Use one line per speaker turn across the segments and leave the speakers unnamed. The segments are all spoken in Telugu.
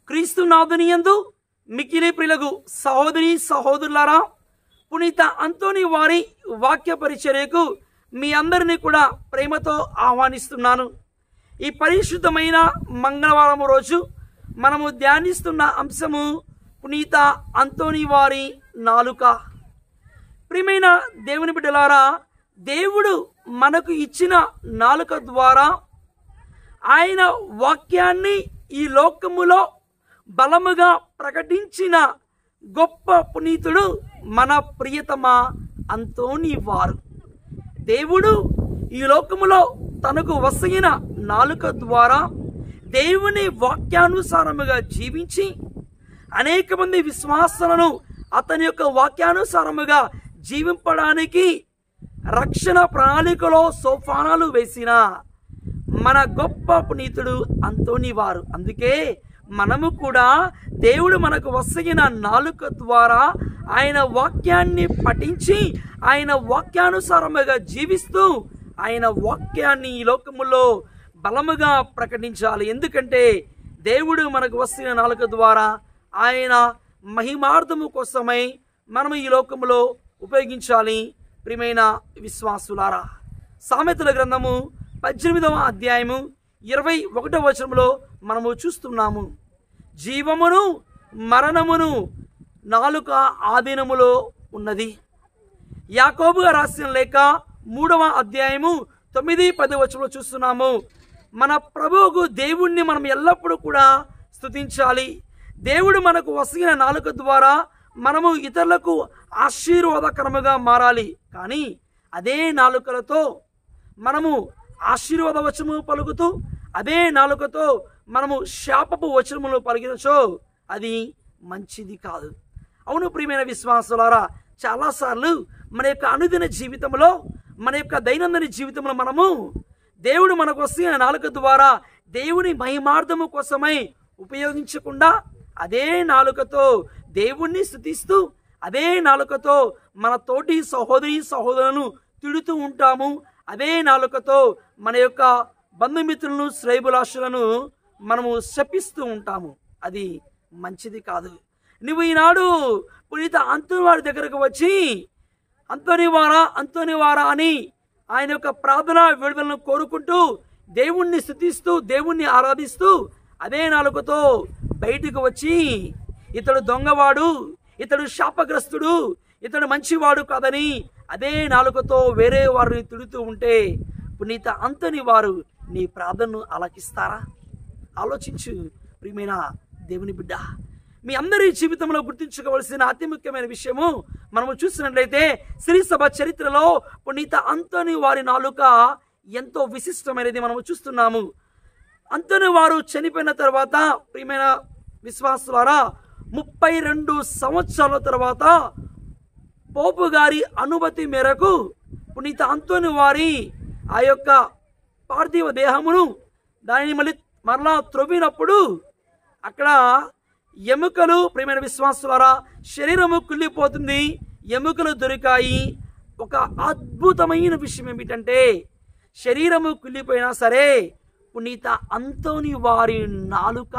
క్రీస్తు నాదునియందు మికిలి ప్రిలగు సహోదరి సహోదరులారా పునీత అంతోని వారి వాక్య పరిచర్యకు మీ అందరినీ కూడా ప్రేమతో ఆహ్వానిస్తున్నాను ఈ పరిశుద్ధమైన మంగళవారం రోజు మనము ధ్యానిస్తున్న అంశము పునీత అంతోని వారి నాలుక ప్రియమైన దేవుని బిడ్డలారా దేవుడు మనకు ఇచ్చిన నాలుక ద్వారా ఆయన వాక్యాన్ని ఈ లోకములో బలముగా ప్రకటించిన గొప్ప పునీతుడు మన ప్రియతమ అంతోని వారు దేవుడు ఈ లోకములో తనకు వసగిన నాలుక ద్వారా దేవుని వాక్యానుసారముగా జీవించి అనేక మంది విశ్వాసాలను అతని యొక్క వాక్యానుసారముగా జీవింపడానికి రక్షణ ప్రణాళికలో సోపానాలు వేసిన మన గొప్ప పునీతుడు అంతోని వారు అందుకే మనము కూడా దేవుడు మనకు వసగిన నాలుక ద్వారా ఆయన వాక్యాన్ని పఠించి ఆయన వాక్యానుసారముగా జీవిస్తూ ఆయన వాక్యాన్ని ఈ లోకములో బలముగా ప్రకటించాలి ఎందుకంటే దేవుడు మనకు వస్తున్న నాలుక ద్వారా ఆయన మహిమార్థము కోసమై మనం ఈ లోకములో ఉపయోగించాలి ప్రియమైన విశ్వాసులారా సామెతల గ్రంథము పద్దెనిమిదవ అధ్యాయము ఇరవై ఒకటవ వచనంలో మనము చూస్తున్నాము జీవమును మరణమును నాలుక ఆధీనములో ఉన్నది యాకోబుగా రాసిన లేక మూడవ అధ్యాయము తొమ్మిది పది వచనంలో చూస్తున్నాము మన ప్రభువుకు దేవుణ్ణి మనం ఎల్లప్పుడూ కూడా స్తుతించాలి దేవుడు మనకు వసిగిన నాలుక ద్వారా మనము ఇతరులకు ఆశీర్వాదకరముగా మారాలి కానీ అదే నాలుకలతో మనము ఆశీర్వాద వచనము పలుకుతూ అదే నాలుకతో మనము శాపపు వచనములు పలికినచో అది మంచిది కాదు అవును ప్రియమైన విశ్వాసులారా చాలాసార్లు మన యొక్క అనుదిన జీవితంలో మన యొక్క దైనందిన జీవితంలో మనము దేవుడు మనకు వస్తున్న నాలుక ద్వారా దేవుని మహిమార్థము కోసమై ఉపయోగించకుండా అదే నాలుకతో దేవుణ్ణి స్థుతిస్తూ అదే నాలుకతో మన తోటి సహోదరి సహోదరులను తిడుతూ ఉంటాము అదే నాలుకతో మన యొక్క బంధుమిత్రులను శ్రేయబులాషులను మనము శపిస్తూ ఉంటాము అది మంచిది కాదు నువ్వు ఈనాడు పునీత అంతుని వారి దగ్గరకు వచ్చి అంతోని వారా అంతోని వారా అని ఆయన యొక్క ప్రార్థన విడుదలను కోరుకుంటూ దేవుణ్ణి స్థుతిస్తూ దేవుణ్ణి ఆరాధిస్తూ అదే నాలుకతో బయటికి వచ్చి ఇతడు దొంగవాడు ఇతడు శాపగ్రస్తుడు ఇతడు మంచివాడు కాదని అదే నాలుకతో వేరే వారిని తిడుతూ ఉంటే పునీత అంతని వారు నీ ప్రార్థనను ఆలకిస్తారా ఆలోచించు ప్రియమైన దేవుని బిడ్డ మీ అందరి జీవితంలో గుర్తుంచుకోవలసిన అతి ముఖ్యమైన విషయము మనము చూసినట్లయితే శ్రీ సభ చరిత్రలో పునీత అంతని వారి నాలుక ఎంతో విశిష్టమైనది మనము చూస్తున్నాము అంతని వారు చనిపోయిన తర్వాత ప్రియమైన విశ్వాసులారా ముప్పై రెండు సంవత్సరాల తర్వాత పోపు గారి అనుమతి మేరకు పునీత అంతోని వారి ఆ యొక్క పార్థివ దేహమును దానిని మళ్ళీ మరలా త్రొవ్వినప్పుడు అక్కడ ఎముకలు ప్రేమైన విశ్వాసులారా శరీరము కుళ్ళిపోతుంది ఎముకలు దొరికాయి ఒక అద్భుతమైన విషయం ఏమిటంటే శరీరము కుళ్ళిపోయినా సరే పునీత అంతోని వారి నాలుక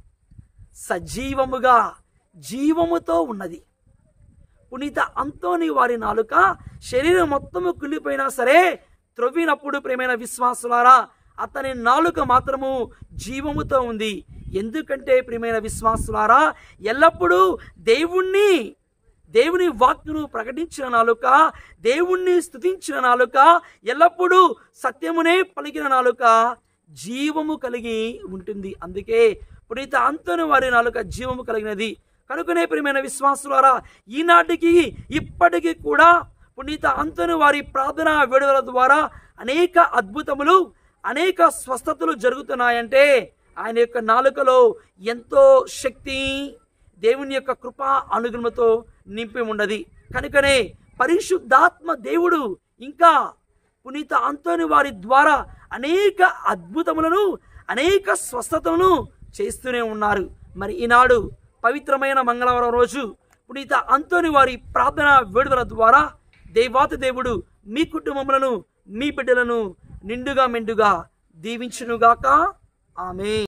సజీవముగా జీవముతో ఉన్నది పునీత అంతోని వారి నాలుక శరీరం మొత్తము కుళ్ళిపోయినా సరే త్రొవ్వినప్పుడు ప్రేమైన విశ్వాసులారా అతని నాలుక మాత్రము జీవముతో ఉంది ఎందుకంటే ప్రియమైన విశ్వాసులారా ఎల్లప్పుడూ దేవుణ్ణి దేవుని వాక్ను ప్రకటించిన నాలుక దేవుణ్ణి స్తుతించిన నాలుక ఎల్లప్పుడూ సత్యమునే పలికిన నాలుక జీవము కలిగి ఉంటుంది అందుకే పునీత అంతని వారి నాలుక జీవము కలిగినది కనుకనే ప్రియమైన విశ్వాసులారా ఈనాటికి ఇప్పటికీ కూడా పునీత అంతని వారి ప్రార్థన విడుదల ద్వారా అనేక అద్భుతములు అనేక స్వస్థతలు జరుగుతున్నాయంటే ఆయన యొక్క నాలుకలో ఎంతో శక్తి దేవుని యొక్క కృప అనుగ్రహంతో నింపి ఉన్నది కనుకనే పరిశుద్ధాత్మ దేవుడు ఇంకా పునీత అంతోని వారి ద్వారా అనేక అద్భుతములను అనేక స్వస్థతలను చేస్తూనే ఉన్నారు మరి ఈనాడు పవిత్రమైన మంగళవారం రోజు పునీత అంతోని వారి ప్రార్థన విడుదల ద్వారా దేవాతి దేవుడు మీ కుటుంబములను మీ బిడ్డలను నిండుగా మెండుగా దీవించునుగాక ఆమె